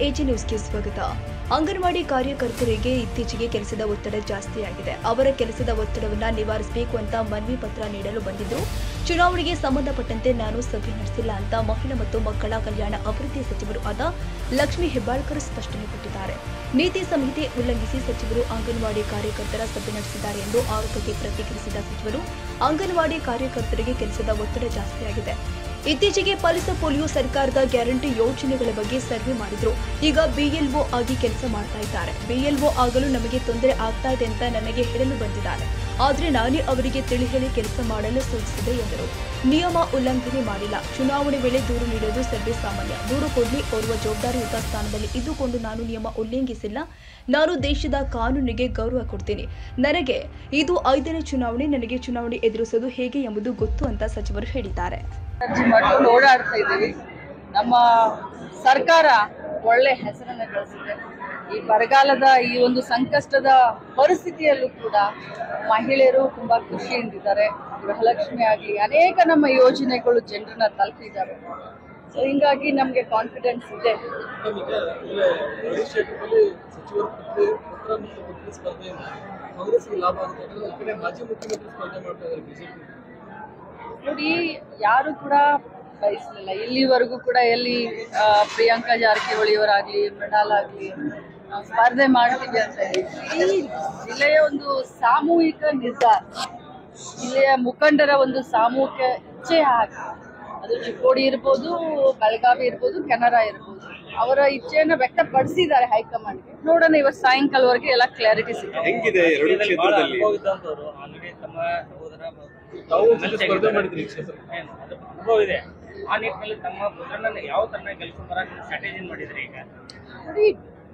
AG ನ್ಯೂಸ್ಗೆ ಸ್ವಾಗತ ಅಂಗನವಾಡಿ ಕಾರ್ಯಕರ್ತರಿಗೆ ಇತ್ತೀಚೆಗೆ ಕೆಲಸದ ಒತ್ತಡ ಜಾಸ್ತಿಯಾಗಿದೆ ಅವರ ಕೆಲಸದ ಒತ್ತಡವನ್ನ ನಿವಾರಿಸಬೇಕು ಅಂತ ಮನವಿ ಪತ್ರ ನೀಡಲು ಬಂದಿದ್ದು ಚುನಾವಣೆಗೆ ಸಂಬಂಧಪಟ್ಟಂತೆ ನಾನು ಸಭೆ ನಡೆಸಿಲ್ಲ ಅಂತ ಮಹಿಳಾ ಮತ್ತು ಮಕ್ಕಳ ಕಲ್ಯಾಣ ಅಭಿವೃದ್ಧಿ ಸಚಿವರು ಆದ ಲಕ್ಷ್ಮೀ ಹೆಬ್ಬಾಳ್ಕರ್ ಸ್ಪಷ್ಟನೆ ಕೊಟ್ಟಿದ್ದಾರೆ ನೀತಿ ಸಂಹಿತೆ ಉಲ್ಲಂಘಿಸಿ ಸಚಿವರು ಅಂಗನವಾಡಿ ಕಾರ್ಯಕರ್ತರ ಸಭೆ ನಡೆಸಿದ್ದಾರೆ ಎಂದು ಆರೋಪಕ್ಕೆ ಪ್ರತಿಕ್ರಿಯಿಸಿದ ಸಚಿವರು ಅಂಗನವಾಡಿ ಕಾರ್ಯಕರ್ತರಿಗೆ ಕೆಲಸದ ಒತ್ತಡ ಜಾಸ್ತಿಯಾಗಿದೆ ಇತ್ತೀಚೆಗೆ ಪಲ್ಸ್ ಪೋಲಿಯೋ ಸರ್ಕಾರದ ಗ್ಯಾರಂಟಿ ಯೋಜನೆಗಳ ಬಗ್ಗೆ ಸರ್ವೆ ಮಾಡಿದ್ರು ಈಗ ಬಿಎಲ್ಒ ಆಗಿ ಕೆಲಸ ಮಾಡ್ತಾ ಇದ್ದಾರೆ ಬಿಎಲ್ಒ ಆಗಲು ನಮಗೆ ತೊಂದರೆ ಆಗ್ತಾ ಇದೆ ಅಂತ ನನಗೆ ಹೇಳಲು ಬಂದಿದ್ದಾರೆ ಆದ್ರೆ ನಾನೇ ಅವರಿಗೆ ತಿಳಿ ಹೇಳಿ ಕೆಲಸ ಮಾಡಲು ಸೂಚಿಸಿದೆ ಎಂದರು ನಿಯಮ ಉಲ್ಲಂಘನೆ ಮಾಡಿಲ್ಲ ಚುನಾವಣೆ ವೇಳೆ ದೂರು ನೀಡೋದು ಸರ್ವೇ ಸಾಮಾನ್ಯ ದೂರು ಕೊಡ್ಲಿ ಓರ್ವ ಜವಾಬ್ದಾರಿಯುತ ಸ್ಥಾನದಲ್ಲಿ ಇದ್ದುಕೊಂಡು ನಾನು ನಿಯಮ ಉಲ್ಲಂಘಿಸಿಲ್ಲ ನಾನು ದೇಶದ ಕಾನೂನಿಗೆ ಗೌರವ ಕೊಡ್ತೀನಿ ನನಗೆ ಇದು ಐದನೇ ಚುನಾವಣೆ ನನಗೆ ಚುನಾವಣೆ ಎದುರಿಸೋದು ಹೇಗೆ ಎಂಬುದು ಗೊತ್ತು ಅಂತ ಸಚಿವರು ಹೇಳಿದ್ದಾರೆ ಅರ್ಜಿ ಮಾಡ್ಕೊಂಡು ಓಡಾಡ್ತಾ ಇದ್ದೀವಿ ನಮ್ಮ ಸರ್ಕಾರ ಒಳ್ಳೆ ಹೆಸರನ್ನ ಗಳಿಸಿದೆ ಈ ಬರಗಾಲದ ಈ ಒಂದು ಸಂಕಷ್ಟದ ಪರಿಸ್ಥಿತಿಯಲ್ಲೂ ಕೂಡ ಮಹಿಳೆಯರು ತುಂಬಾ ಖುಷಿಯಿಂದಿದ್ದಾರೆ ಗೃಹಲಕ್ಷ್ಮಿ ಆಗಲಿ ಅನೇಕ ನಮ್ಮ ಯೋಜನೆಗಳು ಜನರನ್ನ ತಲುಪಿದ್ದಾರೆ ಸೊ ಹಿಂಗಾಗಿ ನಮಗೆ ಕಾನ್ಫಿಡೆನ್ಸ್ ಇದೆ ಗಣೇಶ್ ಕ್ಷೇತ್ರದಲ್ಲಿ ಸಚಿವರ ಪುತ್ರಿ ಪುತ್ರ ಮತ್ತು ಪುತ್ರಿ ಸ್ಪರ್ಧೆಯಿಂದ ಕಾಂಗ್ರೆಸ್ಗೆ ಲಾಭ ಆಗುತ್ತೆ ಯಾಕಂದ್ರೆ ಈ ಕಡೆ ಮಾಜಿ ಮುಖ್ಯಮಂತ್ರಿ ಸ್ಪರ್ಧೆ ಮಾಡ್ತಾ ಇದ್ದಾರೆ ಬಿಜೆಪಿ ನೋಡಿ ಯಾರು ಕೂಡ ಬಯಸಲಿಲ್ಲ ಇಲ್ಲಿವರೆಗೂ ಕೂಡ ಎಲ್ಲಿ ಆ, ಪ್ರಿಯಾಂಕಾ ಜಾರಕಿಹೊಳಿ ಅವರಾಗ್ಲಿ ಮೃಣಾಲ್ ಆಗ್ಲಿ ಆ, ಸ್ಪರ್ಧೆ ಮಾಡ್ತೀವಿ ಅಂತ ಹೇಳಿ ಈ ಜಿಲ್ಲೆಯ ಒಂದು ಸಾಮೂಹಿಕ ನಿರ್ಧಾರ ಜಿಲ್ಲೆಯ ಮುಖಂಡರ ಒಂದು ಸಾಮೂಹಿಕ ಇಚ್ಛೆ ಹಾಕಿ ಅದು ಚಿಕ್ಕೋಡಿ ಇರ್ಬೋದು ಬೆಳಗಾವಿ ಇರ್ಬೋದು ಕೆನರಾ ಇರ್ಬೋದು ಅವರ ಇಚ್ಛೆಯನ್ನ ವ್ಯಕ್ತಪಡಿಸಿದ್ದಾರೆ ಹೈಕಮಾಂಡ್ಗೆ ನೋಡೋಣ ಇವತ್ತು ಸಾಯಂಕಾಲವರೆಗೆ ಎಲ್ಲ ಕ್ಲಾರಿಟಿ ಸಿಗುತ್ತೆ ಹೆಂಗಿದೆ ಎರಡು ಕ್ಷೇತ್ರದಲ್ಲಿ ಇದ್ದಂಥವ್ರು ಆಲ್ರೆಡಿ ತಮ್ಮ ಸಹೋದರ ತಾವು ಒಂದ್ಸಲ ಸ್ಪರ್ಧೆ ಮಾಡಿದ್ರಿ ಈ ಕ್ಷೇತ್ರಕ್ಕೆ ಏನು ಅದು ಅನುಭವ ಇದೆ ಆ ನಿಟ್ಟಿನಲ್ಲಿ ತಮ್ಮ ಪುತ್ರನನ್ನ ಯಾವ ತರನ ಕೆಲಸ ಬರಕ್ಕೆ ಸ್ಟ್ರಾಟಜಿ ಮಾಡಿದ್ರಿ ಈಗ ನೋಡಿ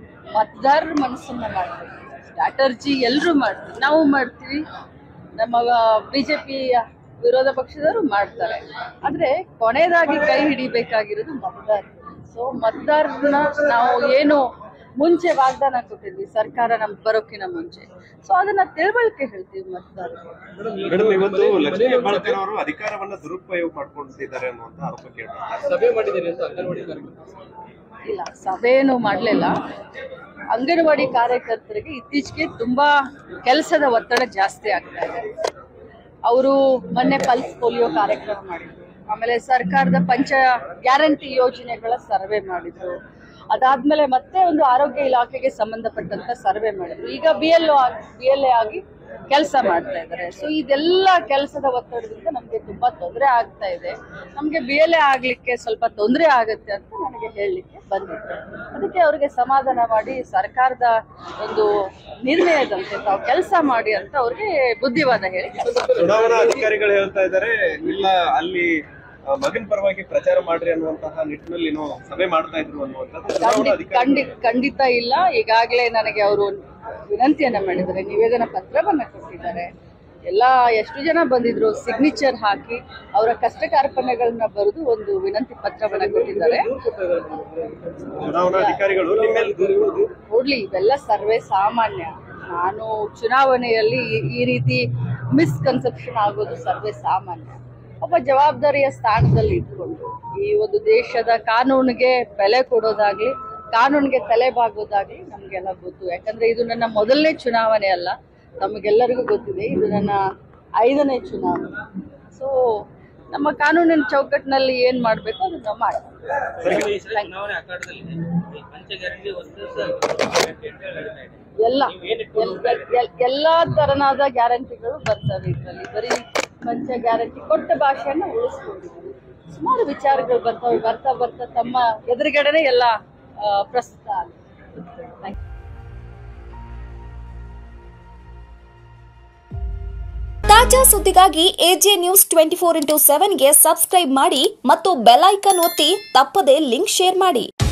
ಮತದಾರರ ಮನಸ್ಸನ್ನ ಮಾಡ್ತೀವಿ ಸ್ಟ್ರಾಟರ್ಜಿ ಎಲ್ಲರೂ ಮಾಡ್ತೀವಿ ನಾವು ಮಾಡ್ತೀವಿ ನಮ್ಮ ಬಿಜೆಪಿ ವಿರೋಧ ಪಕ್ಷದವರು ಮಾಡ್ತಾರೆ ಆದ್ರೆ ಕೊನೆಯದಾಗಿ ಕೈ ಹಿಡಿಬೇಕಾಗಿರೋದು ಮತದಾರರು ಸೊ ಮತದಾರರನ್ನ ನಾವು ಏನು ಮುಂಚೆ ವಾಗ್ದಾನ ಕೊಟ್ಟಿದ್ವಿ ಸರ್ಕಾರ ನಮ್ಗೆ ಬರೋಕ್ಕಿಂತ ಮುಂಚೆ ಸೊ ಅದನ್ನ ತಿಳುವಳಿಕೆ ಹೇಳ್ತೀವಿ ಮತದಾರರು ಮೇಡಮ್ ಇವತ್ತು ಲಕ್ಷ್ಮೀ ಹೆಬ್ಬಾಳ್ಕರ್ ಅವರು ಅಧಿಕಾರವನ್ನ ದುರುಪಯೋಗ ಮಾಡ್ಕೊಂಡಿದ್ದಾರೆ ಅನ್ನುವಂತ ಆರೋಪ ಕೇಳ್ತಾರೆ ಸಭೆ ಮಾಡಿದ್ದೀರಿ ಅಂತ ಅಂಗನವಾಡಿ ಕಾರ್ಯಕರ್ತರು ಇಲ್ಲ ಸಭೆ ಏನು ಮಾಡಲಿಲ್ಲ ಅಂಗನವಾಡಿ ಕಾರ್ಯಕರ್ತರಿಗೆ ಇತ್ತೀಚೆಗೆ ತುಂಬಾ ಕೆಲಸದ ಒತ್ತಡ ಜಾಸ್ತಿ ಆಗ್ತಾ ಇದೆ ಅವರು ಮೊನ್ನೆ ಪಲ್ಸ್ ಪೋಲಿಯೋ ಕಾರ್ಯಕ್ರಮ ಮಾಡಿದ್ರು ಆಮೇಲೆ ಸರ್ಕಾರದ ಪಂಚ ಗ್ಯಾರಂಟಿ ಯೋಜನೆಗಳ ಸರ್ವೆ ಮಾಡಿದ್ರು ಅದಾದ್ಮೇಲೆ ಮತ್ತೆ ಒಂದು ಆರೋಗ್ಯ ಇಲಾಖೆಗೆ ಸಂಬಂಧಪಟ್ಟಂತ ಸರ್ವೆ ಮಾಡಿದ್ರು ಈಗ B L B L A ಆಗಿ ಕೆಲಸ ಮಾಡ್ತಾ ಇದ್ದಾರೆ ಸೊ ಇದೆಲ್ಲ ಕೆಲಸದ ಒತ್ತಡದಿಂದ ನಮಗೆ ತುಂಬಾ ತೊಂದರೆ ಆಗ್ತಾ ಇದೆ ನಮಗೆ ಬಿ ಎಲ್ ಎ ಆಗ್ಲಿಕ್ಕೆ ಸ್ವಲ್ಪ ತೊಂದರೆ ಆಗುತ್ತೆ ಅಂತ ನನಗೆ ಹೇಳಲಿಕ್ಕೆ ಬಂದಿದೆ ಅದಕ್ಕೆ ಅವರಿಗೆ ಸಮಾಧಾನ ಮಾಡಿ ಸರ್ಕಾರದ ಒಂದು ನಿರ್ಣಯದಂತೆ ತಾವು ಕೆಲಸ ಮಾಡಿ ಅಂತ ಅವ್ರಿಗೆ ಬುದ್ಧಿವಾದ ಹೇಳಿ ಚುನಾವಣಾ ಅಧಿಕಾರಿಗಳು ಹೇಳ್ತಾ ಇದ್ದಾರೆ ಇಲ್ಲ ಅಲ್ಲಿ ಆ, ಮಗನ್ ಪರವಾಗಿ ಪ್ರಚಾರ ಮಾಡ್ರಿ ಅನ್ನುವಂತಹ ನಿಟ್ಟಿನಲ್ಲಿ ಏನೋ ಸಭೆ ಮಾಡ್ತಾ ಇದ್ರು ಅನ್ನುವಂಥದ್ದು ಚುನಾವಣಾ ಖಂಡಿತ ಅಧಿಕಾರಿ ಖಂಡಿತ ಖಂಡಿತ ಇಲ್ಲ ಈಗಾಗಲೇ ನನಗೆ ಅವರು ವಿನಂತಿಯನ್ನ ಮಾಡಿದ್ದಾರೆ ನಿವೇದನ ಪತ್ರವನ್ನ ಕೊಟ್ಟಿದ್ದಾರೆ ಎಲ್ಲ ಎಷ್ಟು ಜನ ಬಂದಿದ್ರು ಸಿಗ್ನೇಚರ್ ಹಾಕಿ ಅವರ ಕಷ್ಟ ಕಾರ್ಪಣ್ಯಗಳನ್ನ ಬರೆದು ಒಂದು ವಿನಂತಿ ಪತ್ರವನ್ನ ಕೊಟ್ಟಿದ್ದಾರೆ ಚುನಾವಣಾ ಅಧಿಕಾರಿಗಳು ನಿಮ್ಮೆಲ್ಲ ನೋಡ್ಲಿ ಇವೆಲ್ಲ ಸರ್ವೇ ಸಾಮಾನ್ಯ ನಾನು ಚುನಾವಣೆಯಲ್ಲಿ ಈ- ಈ ರೀತಿ ಮಿಸ್ಕನ್ಸೆಪ್ಷನ್ ಆಗೋದು ಸರ್ವೇ ಸಾಮಾನ್ಯ ಒಬ್ಬ ಜವಾಬ್ದಾರಿಯ ಸ್ಥಾನದಲ್ಲಿ ಇಟ್ಕೊಂಡು ಈ ಒಂದು ದೇಶದ ಕಾನೂನಿಗೆ ಬೆಲೆ ಕೊಡೋದಾಗ್ಲಿ ಕಾನೂನಿಗೆ ತಲೆ ಬಾಗೋದಾಗ್ಲಿ ನಮಗೆಲ್ಲ ಗೊತ್ತು ಯಾಕಂದ್ರೆ ಇದು ನನ್ನ ಮೊದಲನೇ ಚುನಾವಣೆ ಅಲ್ಲ ತಮಗೆಲ್ಲರಿಗೂ ಗೊತ್ತಿದೆ ಇದು ನನ್ನ ಐದನೇ ಚುನಾವಣೆ ಸೊ ನಮ್ಮ ಕಾನೂನಿನ ಚೌಕಟ್ಟಿನಲ್ಲಿ ಏನ್ ಮಾಡ್ಬೇಕು ಅದನ್ನ ಮಾಡ್ತೀವಿ ಈ ಸಲ ಚುನಾವಣೆ ಅಖಾಡದಲ್ಲಿ ಈ ಪಂಚ ಗ್ಯಾರಂಟಿ ವರ್ಸಸ್ ಗ್ಯಾರಂಟಿ ಅಂತ ನಡೀತಾ ಇದೆ ಎಲ್ಲ ನೀವು ಏನ್ ಇಟ್ಕೊಂಡು ಎಲ್- ಎಲ್- ಎಲ್ಲಾ ತರನಾದ ಗ್ಯಾರಂಟಿಗಳು ಬರ್ತವೆ ಇದರಲ್ಲಿ ಬರೀ ಪಂಚ ಗ್ಯಾರಂಟಿ ಕೊಟ್ಟ ಭಾಷೆಯನ್ನ ಉಳಿಸ್ಕೊಂಡಿದ್ದೀವಿ ಸುಮಾರು ವಿಚಾರಗಳು ಬರ್ತವೆ ಬರ್ತಾ ಬರ್ತಾ ತಮ್ಮ ಎದುರುಗಡೆನೆ ಎಲ್ಲ ಆ, ಪ್ರಸ್ತುತ ಆಗುತ್ತೆ Thank you. ತಾಜಾ ಸುದ್ದಿಗಾಗಿ AJ news twenty four into ಸೆವೆನ್ಗೆ ಸಬ್ಸ್ಕ್ರೈಬ್ ಮಾಡಿ ಮತ್ತು ಬೆಲ್ ಐಕನ್ ಒತ್ತಿ ತಪ್ಪದೇ ಲಿಂಕ್ ಶೇರ್ ಮಾಡಿ